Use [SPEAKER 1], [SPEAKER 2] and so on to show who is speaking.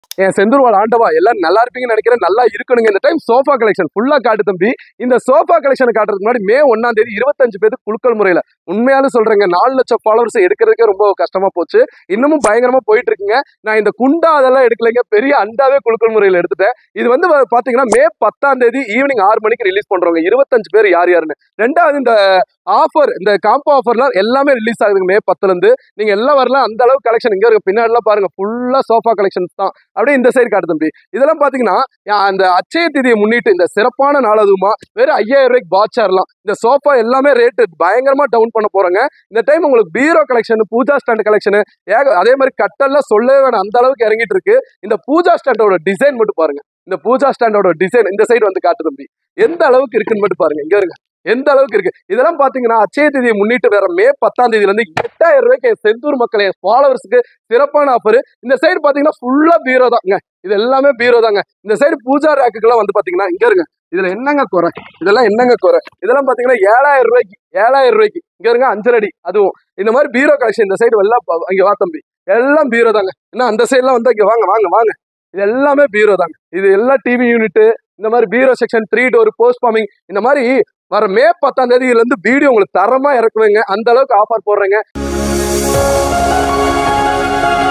[SPEAKER 1] என் செந்தூர்வாள் ஆண்டவா எல்லாரும் நல்லா இருப்பீங்கன்னு நினைக்கிறேன் நல்லா இருக்கணுங்க இந்த டைம் சோஃபா கலெக்ஷன் ஃபுல்லா காட்டு தம்பி இந்த சோஃபா கலெக்ஷன் காட்டுறதுக்கு முன்னாடி மே ஒன்னாம் தேதி இருபத்தஞ்சு பேருக்கு குழுக்கள் முறையில உண்மையாலும் சொல்றேங்க நாலு லட்சம் ஃபாலோவர்ஸ் எடுக்கிறதுக்கே ரொம்ப கஷ்டமா போச்சு இன்னமும் பயங்கரமா போயிட்டு இருக்குங்க நான் இந்த குண்டா அதெல்லாம் எடுக்கலைங்க பெரிய அண்டாவே குழுக்கள் முறையில எடுத்துட்டேன் இது வந்து வ- பாத்தீங்கன்னா மே பத்தாம் தேதி ஈவினிங் ஆறு மணிக்கு ரிலீஸ் பண்றோங்க இருபத்தஞ்சு பேர் யார் யாருன்னு ரெண்டாவது இந்த ஆஃபர் இந்த காம்போ ஆஃபர்லாம் எல்லாமே ரிலீஸ் ஆகுதுங்க மே பத்துல இருந்து நீங்க எல்லாம் வரலாம் அந்த அளவுக்கு கலெக்ஷன் இங்க இருக்கு பின்னாடிலாம் பாருங்க ஃபுல்லா சோஃபா கலெக்ஷன்ஸ் தான் அப்படியே இந்த சைடு காட்டு தம்பி இதெல்லாம் பாத்தீங்கன்னா யா- அந்த அச்சய திதியை முன்னிட்டு இந்த சிறப்பான நாள் அதுவுமா வெறும் ஐயாயிரம் ரூபாய்க்கு பாட்சார்லாம் இந்த சோஃபா எல்லாமே ரேட்டு பயங்கரமா டவுன் பண்ண போறாங்க இந்த டைம் உங்களுக்கு bureau collection pooja stand collection ஏக அதே மாதிரி கட்டெல்லாம் சொல்லவே வேணாம் அந்த அளவுக்கு இறங்கிட்டு இருக்கு இந்த பூஜா ஸ்டாண்டோட டிசைன் மட்டும் பாருங்க இந்த பூஜா ஸ்டாண்டோட டிசைன் இந்த சைடு வந்து காட்டு தம்பி எந்த அளவுக்கு இருக்குன்னு மட்டும் பாருங்க இங்க இருங்க எந்த அளவுக்கு இருக்கு இதெல்லாம் பாத்தீங்கன்னா அச்சய தேதியை முன்னிட்டு வேற மே பத்தாம் தேதியில இருந்து எட்டாயிரம் ரூபாய்க்கு என் செந்தூர் மக்கள் என் ஃபாலோவர்ஸ்க்கு சிறப்பான ஆஃபர் இந்த சைடு பாத்தீங்கன்னா ஃபுல்லா பீரோ தாங்க இது எல்லாமே பீரோ தாங்க இந்த சைடு பூஜா ரேக்குக்கெல்லாம் வந்து பாத்தீங்கன்னா இங்க இருங்க இதுல என்னங்க குறை இதெல்லாம் என்னங்க குறை இதெல்லாம் பாத்தீங்கன்னா ஏழாயிரம் ரூபாய்க்கு ஏழாயிரம் ரூபாய்க்கு இங்க இருங்க அஞ்சரை அடி அதுவும் இந்த மாதிரி பீரோ கலெக்ஷன் இந்த சைடு எல்லாம் ப- இங்க வா தம்பி எல்லாம் பீரோ தாங்க என்ன அந்த சைடுலாம் வந்து இங்க வாங்க வாங்க வாங்க இது எல்லாமே பீரோ தாங்க இது எல்லாம் டிவி யூனிட் இந்த மாதிரி bureau section three door post forming இந்த மாதிரி வர மே பத்தாம் தேதியில இருந்து வீடியோ உங்களுக்கு தரமா இறக்குவேங்க அந்த அளவுக்கு ஆஃபர் போடுறேங்க